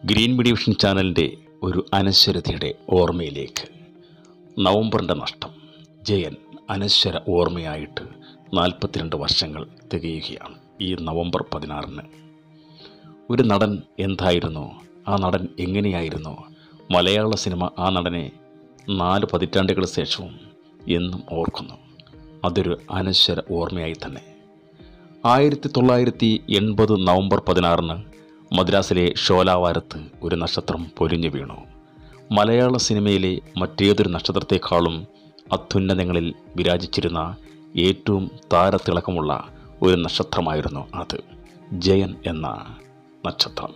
green division ചാനലിൻ്റെ ഒരു അനശ്വരതയുടെ ഓർമ്മയിലേക്ക് നവംബറിൻ്റെ നഷ്ടം ജയൻ അനശ്വര ഓർമ്മയായിട്ട് നാൽപ്പത്തിരണ്ട് വർഷങ്ങൾ തികയുകയാണ് ഈ നവംബർ പതിനാറിന് ഒരു നടൻ എന്തായിരുന്നു ആ നടൻ എങ്ങനെയായിരുന്നു മലയാള സിനിമ ആ നടനെ നാല് പതിറ്റാണ്ടുകൾ ശേഷവും എന്നും ഓർക്കുന്നു അതൊരു അനശ്വര ഓർമ്മയായി തന്നെ ആയിരത്തി തൊള്ളായിരത്തി എൺപത് നവംബർ പതിനാറിന് മദ്രാസിലെ ഷോലാവാരത്ത് ഒരു നക്ഷത്രം പൊരിഞ്ഞു വീണു മലയാള സിനിമയിലെ മറ്റേതൊരു നക്ഷത്രത്തെക്കാളും അത്യുന്നതങ്ങളിൽ വിരാജിച്ചിരുന്ന ഏറ്റവും താരത്തിളക്കമുള്ള ഒരു നക്ഷത്രമായിരുന്നു അത് ജയൻ എന്ന നക്ഷത്രം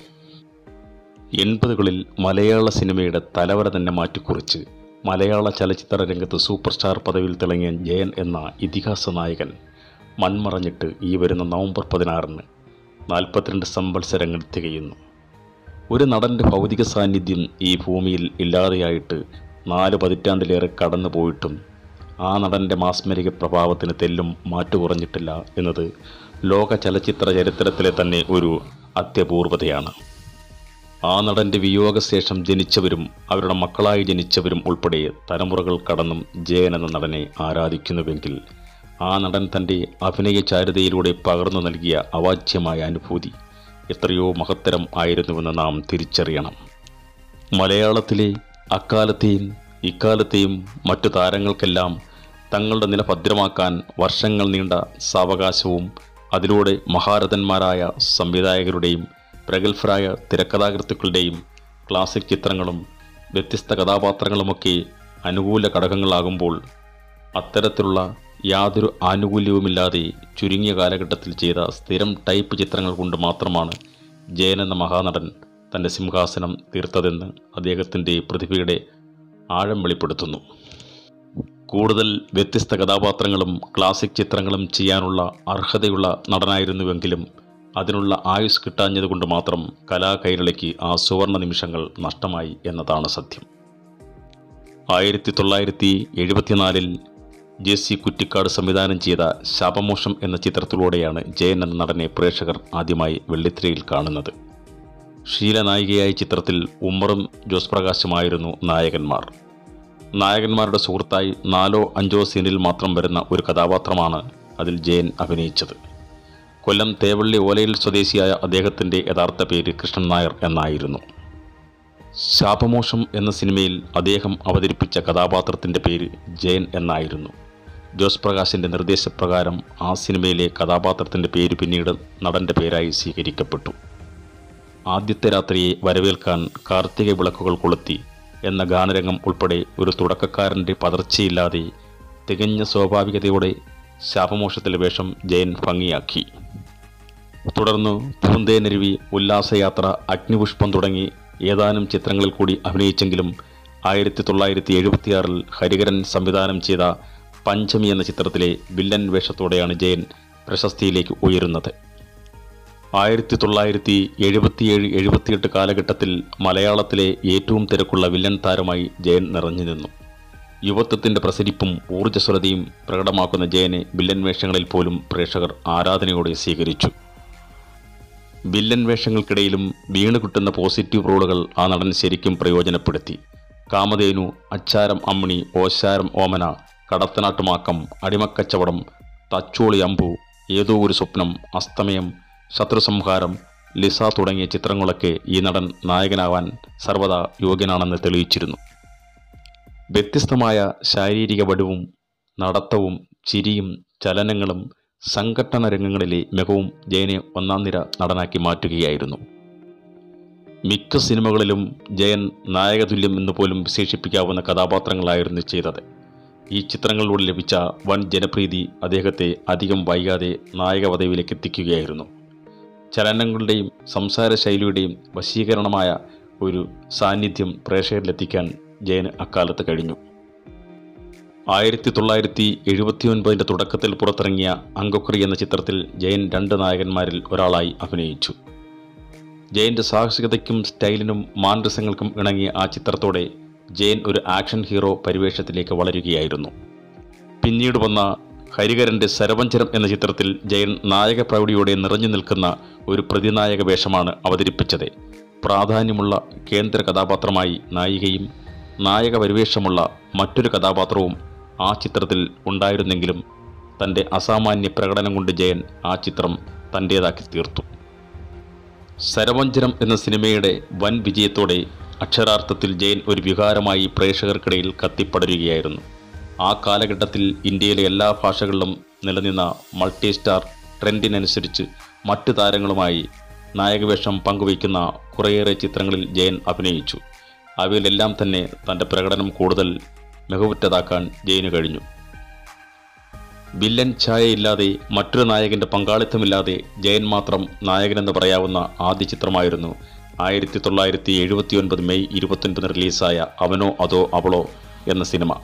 എൺപതുകളിൽ മലയാള സിനിമയുടെ തലവര തന്നെ മാറ്റിക്കുറിച്ച് മലയാള ചലച്ചിത്ര രംഗത്ത് സൂപ്പർ സ്റ്റാർ പദവിയിൽ തിളങ്ങിയ ജയൻ എന്ന ഇതിഹാസ നായകൻ മൺമറഞ്ഞിട്ട് ഈ വരുന്ന നവംബർ പതിനാറിന് നാൽപ്പത്തിരണ്ട് സംവത്സരങ്ങൾ തികയുന്നു ഒരു നടൻ്റെ ഭൗതിക സാന്നിധ്യം ഈ ഭൂമിയിൽ ഇല്ലാതെയായിട്ട് നാല് പതിറ്റാണ്ടിലേറെ കടന്നു പോയിട്ടും ആ നടൻ്റെ മാസ്മരിക പ്രഭാവത്തിന് തെല്ലും മാറ്റു കുറഞ്ഞിട്ടില്ല എന്നത് ലോക ചലച്ചിത്ര ചരിത്രത്തിലെ തന്നെ ഒരു അത്യപൂർവതയാണ് ആ നടൻ്റെ വിയോഗശേഷം ജനിച്ചവരും അവരുടെ മക്കളായി ജനിച്ചവരും ഉൾപ്പെടെ തലമുറകൾ കടന്നും ജയൻ എന്ന നടനെ ആരാധിക്കുന്നുവെങ്കിൽ ആ നടൻ തൻ്റെ അഭിനയ ചാരുതയിലൂടെ പകർന്നു നൽകിയ അവാച്യമായ അനുഭൂതി എത്രയോ മഹത്തരം ആയിരുന്നുവെന്ന് നാം തിരിച്ചറിയണം മലയാളത്തിലെ അക്കാലത്തെയും ഇക്കാലത്തെയും മറ്റു താരങ്ങൾക്കെല്ലാം തങ്ങളുടെ നില ഭദ്രമാക്കാൻ വർഷങ്ങൾ നീണ്ട സാവകാശവും അതിലൂടെ മഹാരഥന്മാരായ സംവിധായകരുടെയും പ്രഗത്ഭരായ തിരക്കഥാകൃത്തുക്കളുടെയും ക്ലാസിക് ചിത്രങ്ങളും വ്യത്യസ്ത കഥാപാത്രങ്ങളുമൊക്കെ അനുകൂല ഘടകങ്ങളാകുമ്പോൾ അത്തരത്തിലുള്ള യാതൊരു ആനുകൂല്യവുമില്ലാതെ ചുരുങ്ങിയ കാലഘട്ടത്തിൽ ചെയ്ത സ്ഥിരം ടൈപ്പ് ചിത്രങ്ങൾ കൊണ്ട് മാത്രമാണ് ജയൻ എന്ന മഹാനടൻ തൻ്റെ സിംഹാസനം തീർത്തതെന്ന് അദ്ദേഹത്തിൻ്റെ പ്രതിഭയുടെ ആഴം വെളിപ്പെടുത്തുന്നു കൂടുതൽ വ്യത്യസ്ത കഥാപാത്രങ്ങളും ക്ലാസിക് ചിത്രങ്ങളും ചെയ്യാനുള്ള അർഹതയുള്ള നടനായിരുന്നുവെങ്കിലും അതിനുള്ള ആയുസ് കിട്ടാഞ്ഞതുകൊണ്ട് മാത്രം കലാകൈരളിക്ക് ആ സുവർണ നിമിഷങ്ങൾ നഷ്ടമായി എന്നതാണ് സത്യം ആയിരത്തി തൊള്ളായിരത്തി എഴുപത്തിനാലിൽ ജെ സി കുറ്റിക്കാട് സംവിധാനം ചെയ്ത ശാപമോഷം എന്ന ചിത്രത്തിലൂടെയാണ് ജയൻ എന്ന നടനെ പ്രേക്ഷകർ ആദ്യമായി വെള്ളിത്തിരയിൽ കാണുന്നത് ശീലനായികയായ ചിത്രത്തിൽ ഉമ്മറും ജോസ് പ്രകാശുമായിരുന്നു നായകന്മാർ നായകന്മാരുടെ സുഹൃത്തായി നാലോ അഞ്ചോ സീനിൽ മാത്രം വരുന്ന ഒരു കഥാപാത്രമാണ് അതിൽ ജയൻ അഭിനയിച്ചത് കൊല്ലം തേവള്ളി ഓലയിൽ സ്വദേശിയായ അദ്ദേഹത്തിൻ്റെ യഥാർത്ഥ പേര് കൃഷ്ണൻ നായർ എന്നായിരുന്നു ശാപമോഷം എന്ന സിനിമയിൽ അദ്ദേഹം അവതരിപ്പിച്ച കഥാപാത്രത്തിൻ്റെ പേര് ജയൻ എന്നായിരുന്നു ജോസ് പ്രകാശിൻ്റെ നിർദ്ദേശപ്രകാരം ആ സിനിമയിലെ കഥാപാത്രത്തിൻ്റെ പേര് പിന്നീട് നടൻ്റെ പേരായി സ്വീകരിക്കപ്പെട്ടു ആദ്യത്തെ രാത്രിയെ വരവേൽക്കാൻ കാർത്തിക വിളക്കുകൾ കൊളുത്തി എന്ന ഗാനരംഗം ഉൾപ്പെടെ ഒരു തുടക്കക്കാരൻ്റെ പതർച്ചയില്ലാതെ തികഞ്ഞ സ്വാഭാവികതയോടെ ശാപമോഷത്തിലെ വേഷം ജയൻ ഭംഗിയാക്കി തുടർന്ന് പൂന്തേനരുവി ഉല്ലാസയാത്ര അഗ്നിപുഷ്പം തുടങ്ങി ഏതാനും ചിത്രങ്ങളിൽ കൂടി അഭിനയിച്ചെങ്കിലും ആയിരത്തി തൊള്ളായിരത്തി എഴുപത്തിയാറിൽ ഹരികരൻ സംവിധാനം ചെയ്ത പഞ്ചമി എന്ന ചിത്രത്തിലെ വില്ലൻ വേഷത്തോടെയാണ് ജയൻ പ്രശസ്തിയിലേക്ക് ഉയരുന്നത് ആയിരത്തി തൊള്ളായിരത്തി എഴുപത്തിയേഴ് എഴുപത്തിയെട്ട് കാലഘട്ടത്തിൽ മലയാളത്തിലെ ഏറ്റവും തിരക്കുള്ള വില്ലൻ താരമായി ജയൻ നിറഞ്ഞു നിന്നു യുവത്വത്തിൻ്റെ പ്രസരിപ്പും ഊർജ്ജസ്വലതയും പ്രകടമാക്കുന്ന ജയനെ വില്ലൻ വേഷങ്ങളിൽ പോലും പ്രേക്ഷകർ ആരാധനയോടെ സ്വീകരിച്ചു വില്ലൻ വേഷങ്ങൾക്കിടയിലും വീണ് കിട്ടുന്ന പോസിറ്റീവ് റോളുകൾ ആ നടൻ ശരിക്കും പ്രയോജനപ്പെടുത്തി കാമധേനു അച്ചാരം അമ്മിണി ഓശാരം ഓമന കടത്തനാട്ടുമാക്കം അടിമക്കച്ചവടം തച്ചോളി അമ്പു ഏതോ ഒരു സ്വപ്നം അസ്തമയം ശത്രുസംഹാരം ലിസ തുടങ്ങിയ ചിത്രങ്ങളൊക്കെ ഈ നടൻ നായകനാവാൻ സർവദാ യോഗ്യനാണെന്ന് തെളിയിച്ചിരുന്നു വ്യത്യസ്തമായ ശാരീരിക വടുവും നടത്തവും ചിരിയും ചലനങ്ങളും സംഘട്ടന രംഗങ്ങളിലെ മികവും ജയനെ ഒന്നാം നിര നടനാക്കി മാറ്റുകയായിരുന്നു മിക്ക സിനിമകളിലും ജയൻ നായകതുല്യം എന്ന് പോലും വിശേഷിപ്പിക്കാവുന്ന കഥാപാത്രങ്ങളായിരുന്നു ചെയ്തത് ഈ ചിത്രങ്ങളിലൂടെ ലഭിച്ച വൻ ജനപ്രീതി അദ്ദേഹത്തെ അധികം വൈകാതെ നായക പദവിയിലേക്ക് എത്തിക്കുകയായിരുന്നു ചലനങ്ങളുടെയും സംസാര ശൈലിയുടെയും വശീകരണമായ ഒരു സാന്നിധ്യം പ്രേക്ഷകരിലെത്തിക്കാൻ ജയന് അക്കാലത്ത് കഴിഞ്ഞു ആയിരത്തി തൊള്ളായിരത്തി എഴുപത്തിയൊൻപതിൻ്റെ തുടക്കത്തിൽ പുറത്തിറങ്ങിയ അങ്കക്കുറി എന്ന ചിത്രത്തിൽ ജയൻ രണ്ട് നായകന്മാരിൽ ഒരാളായി അഭിനയിച്ചു ജയൻ്റെ സാഹസികതയ്ക്കും സ്റ്റൈലിനും മാനരസങ്ങൾക്കും ഇണങ്ങിയ ആ ചിത്രത്തോടെ ജയൻ ഒരു ആക്ഷൻ ഹീറോ പരിവേഷത്തിലേക്ക് വളരുകയായിരുന്നു പിന്നീട് വന്ന ഹരികരൻ്റെ സരവഞ്ചരം എന്ന ചിത്രത്തിൽ ജയൻ നായക പ്രൗഢിയോടെ നിറഞ്ഞു നിൽക്കുന്ന ഒരു പ്രതിനായക വേഷമാണ് അവതരിപ്പിച്ചത് പ്രാധാന്യമുള്ള കേന്ദ്ര കഥാപാത്രമായി നായികയും നായക പരിവേഷമുള്ള മറ്റൊരു കഥാപാത്രവും ആ ചിത്രത്തിൽ ഉണ്ടായിരുന്നെങ്കിലും തൻ്റെ അസാമാന്യ പ്രകടനം കൊണ്ട് ജയൻ ആ ചിത്രം തൻ്റേതാക്കി തീർത്തു ശരവഞ്ചനം എന്ന സിനിമയുടെ വൻ വിജയത്തോടെ അക്ഷരാർത്ഥത്തിൽ ജയൻ ഒരു വികാരമായി പ്രേക്ഷകർക്കിടയിൽ കത്തിപ്പടരുകയായിരുന്നു ആ കാലഘട്ടത്തിൽ ഇന്ത്യയിലെ എല്ലാ ഭാഷകളിലും നിലനിന്ന മൾട്ടി സ്റ്റാർ ട്രെൻഡിനനുസരിച്ച് മറ്റു താരങ്ങളുമായി നായകവേഷം പങ്കുവയ്ക്കുന്ന കുറേയേറെ ചിത്രങ്ങളിൽ ജയൻ അഭിനയിച്ചു അവയിലെല്ലാം തന്നെ തൻ്റെ പ്രകടനം കൂടുതൽ മികവുറ്റതാക്കാൻ ജയന് കഴിഞ്ഞു വില്ലൻ ഛായയില്ലാതെ മറ്റൊരു നായകന്റെ പങ്കാളിത്തമില്ലാതെ ജയൻ മാത്രം നായകനെന്ന് പറയാവുന്ന ആദ്യ ചിത്രമായിരുന്നു ആയിരത്തി തൊള്ളായിരത്തി എഴുപത്തി ഒൻപത് മെയ് ഇരുപത്തൊൻപതിന് റിലീസായ അവനോ അതോ അവളോ എന്ന സിനിമ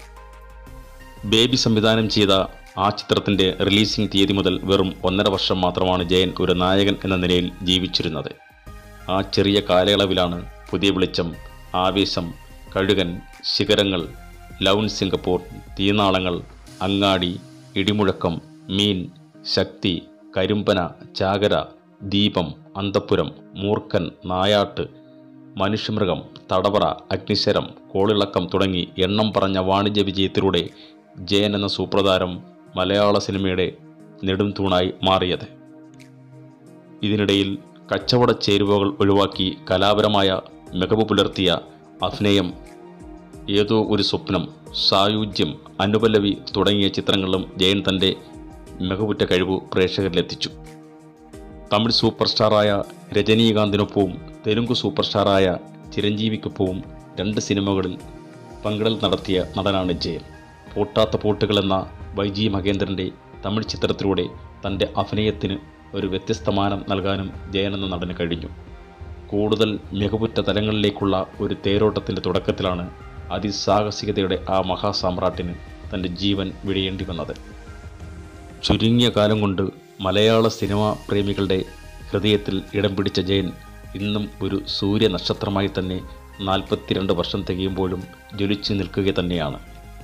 ബേബി സംവിധാനം ചെയ്ത ആ ചിത്രത്തിൻ്റെ റിലീസിംഗ് തീയതി മുതൽ വെറും ഒന്നര വർഷം മാത്രമാണ് ജയൻ ഒരു നായകൻ എന്ന നിലയിൽ ജീവിച്ചിരുന്നത് ആ ചെറിയ കാലയളവിലാണ് പുതിയ വെളിച്ചം ആവേശം കഴുകൻ ശിഖരങ്ങൾ ലൗൺ സിംഗപ്പൂർ തീനാളങ്ങൾ അങ്ങാടി ഇടിമുഴക്കം മീൻ ശക്തി കരിമ്പന ചാകര ദീപം അന്തപ്പുരം മൂർഖൻ നായാട്ട് മനുഷ്യമൃഗം തടവറ അഗ്നിശരം കോളിളക്കം തുടങ്ങി എണ്ണം പറഞ്ഞ വാണിജ്യ വിജയത്തിലൂടെ ജയൻ എന്ന സൂപ്രതാരം മലയാള സിനിമയുടെ നെടും തൂണായി മാറിയത് ഇതിനിടയിൽ കച്ചവട ചേരുവകൾ ഒഴിവാക്കി കലാപരമായ മികവ് പുലർത്തിയ അഭിനയം ഏതോ ഒരു സ്വപ്നം സായുജ്യം അനുപല്ലവി തുടങ്ങിയ ചിത്രങ്ങളിലും ജയൻ തൻ്റെ മികവുറ്റ കഴിവ് പ്രേക്ഷകരിലെത്തിച്ചു തമിഴ് സൂപ്പർ സ്റ്റാറായ രജനീകാന്തിനൊപ്പവും തെലുങ്ക് സൂപ്പർ സ്റ്റാറായ ചിരഞ്ജീവിക്കൊപ്പവും രണ്ട് സിനിമകളിൽ പങ്കിടൽ നടത്തിയ നടനാണ് ജയൻ പൂട്ടാത്ത പൂട്ടുകൾ എന്ന വൈജി മഹേന്ദ്രൻ്റെ തമിഴ് ചിത്രത്തിലൂടെ തൻ്റെ അഭിനയത്തിന് ഒരു വ്യത്യസ്തമാനം നൽകാനും ജയൻ എന്ന നടന് കഴിഞ്ഞു കൂടുതൽ മികവുറ്റ തലങ്ങളിലേക്കുള്ള ഒരു തേരോട്ടത്തിൻ്റെ തുടക്കത്തിലാണ് അതിസാഹസികതയുടെ ആ മഹാസാമ്രാട്ടിന് തൻ്റെ ജീവൻ വിടയേണ്ടി വന്നത് ചുരുങ്ങിയ കാലം കൊണ്ട് മലയാള സിനിമാ പ്രേമികളുടെ ഹൃദയത്തിൽ ഇടം പിടിച്ച ജയൻ ഇന്നും ഒരു സൂര്യ നക്ഷത്രമായി തന്നെ നാൽപ്പത്തിരണ്ട് വർഷം തികയുമ്പോഴും ജ്വലിച്ചു നിൽക്കുക തന്നെയാണ്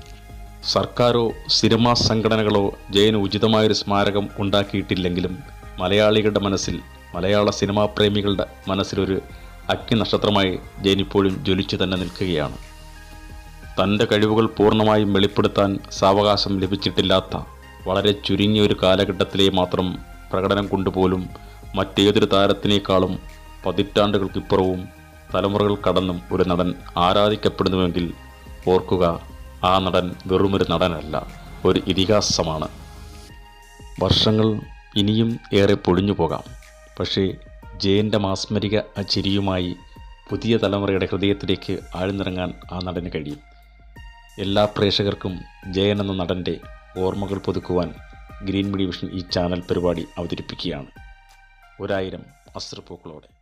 സർക്കാരോ സിനിമാ സംഘടനകളോ ജയന് ഉചിതമായൊരു സ്മാരകം ഉണ്ടാക്കിയിട്ടില്ലെങ്കിലും മലയാളികളുടെ മനസ്സിൽ മലയാള സിനിമാ പ്രേമികളുടെ മനസ്സിലൊരു അഗ്നി നക്ഷത്രമായി ജയൻ ഇപ്പോഴും ജ്വലിച്ചു തന്നെ നിൽക്കുകയാണ് തൻ്റെ കഴിവുകൾ പൂർണ്ണമായും വെളിപ്പെടുത്താൻ സാവകാശം ലഭിച്ചിട്ടില്ലാത്ത വളരെ ചുരുങ്ങിയ ഒരു കാലഘട്ടത്തിലെ മാത്രം പ്രകടനം കൊണ്ടുപോലും മറ്റേതൊരു താരത്തിനേക്കാളും പതിറ്റാണ്ടുകൾക്കിപ്പുറവും തലമുറകൾ കടന്നും ഒരു നടൻ ആരാധിക്കപ്പെടുന്നുവെങ്കിൽ ഓർക്കുക ആ നടൻ വെറുമൊരു നടനല്ല ഒരു ഇതിഹാസമാണ് വർഷങ്ങൾ ഇനിയും ഏറെ പൊളിഞ്ഞു പോകാം പക്ഷേ ജയൻ്റെ മാസ്മരിക ആ ചിരിയുമായി പുതിയ തലമുറയുടെ ഹൃദയത്തിലേക്ക് ആഴ്ന്നിറങ്ങാൻ ആ നടന് കഴിയും എല്ലാ പ്രേക്ഷകർക്കും ജയൻ എന്ന നടൻ്റെ ഓർമ്മകൾ പുതുക്കുവാൻ ഗ്രീൻ മീഡിയ വിഷൻ ഈ ചാനൽ പരിപാടി അവതരിപ്പിക്കുകയാണ് ഒരായിരം അസ്ത്രപ്പൂക്കളോടെ